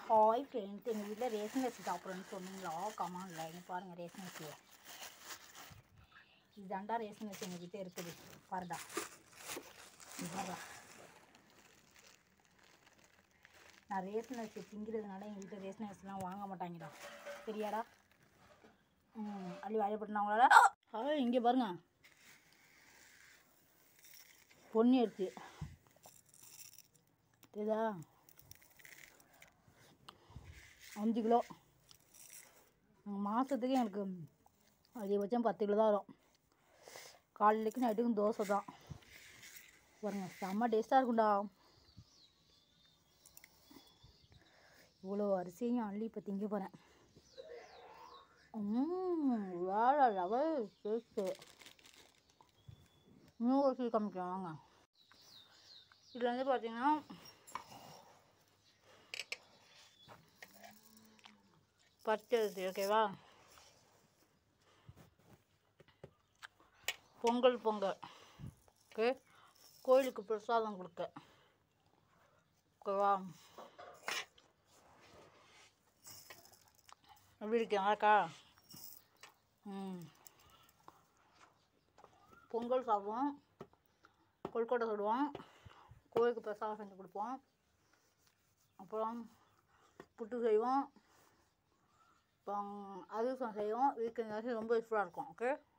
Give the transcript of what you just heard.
hi friends எங்கள் வீட்டில் ration அரிசி சாப்பிட்றேன்னு சொன்னீங்களா கமான்ல இங்கே பாருங்கள் ரேஷன் அரிசியை இதாண்டா ரேஷன் அரிசி எங்கள் கிட்டே இருக்குது பாருடா இது பாருடா நான் ரேஷன் அரிசி திங்கிறதுனால எங்கள் வீட்டில் ரேஷன் அரிசிலாம் வாங்க மாட்டாங்கடா சரியாடா ம் அள்ளி வாயை போட்டுனாங்களா ஆ இங்கே பாருங்க பொன்னி அரிசி தெரியுதா அஞ்சு கிலோ மாதத்துக்கு எனக்கு அதிகபட்சம் பத்து கிலோ தான் வரும் காலையிலைக்கு நைட்டுக்கும் தோசை தான் பாருங்க செம்ம டேஸ்ட்டாக இருக்கும்டா இவ்வளோ அரிசியும் அள்ளி இப்போ திங்க போகிறேன் வேற லெவல் டேஸ்ட்டு இன்னும் அரிசி காமிக்கலாம் வாங்க இதில் வந்து பார்த்தீங்கன்னா பச்சை அரிசி ஓகேவா பொங்கல் பொங்க ஓகே கோயிலுக்கு பிரசாதம் கொடுக்க ஓகேவா எப்படி இருக்கேன் அக்கா ம் பொங்கல் சாப்பிடுவோம் கொழுக்கட்டை சுடுவோம் கோயிலுக்கு பிரசாதம் செஞ்சு கொடுப்போம் அப்புறம் புட்டு செய்வோம் அப்புறம் அதிரசம் செய்வோம் வீக்கெண்ட் ரொம்ப யூஸ்ஃபுல்லாக இருக்கும் ஓகே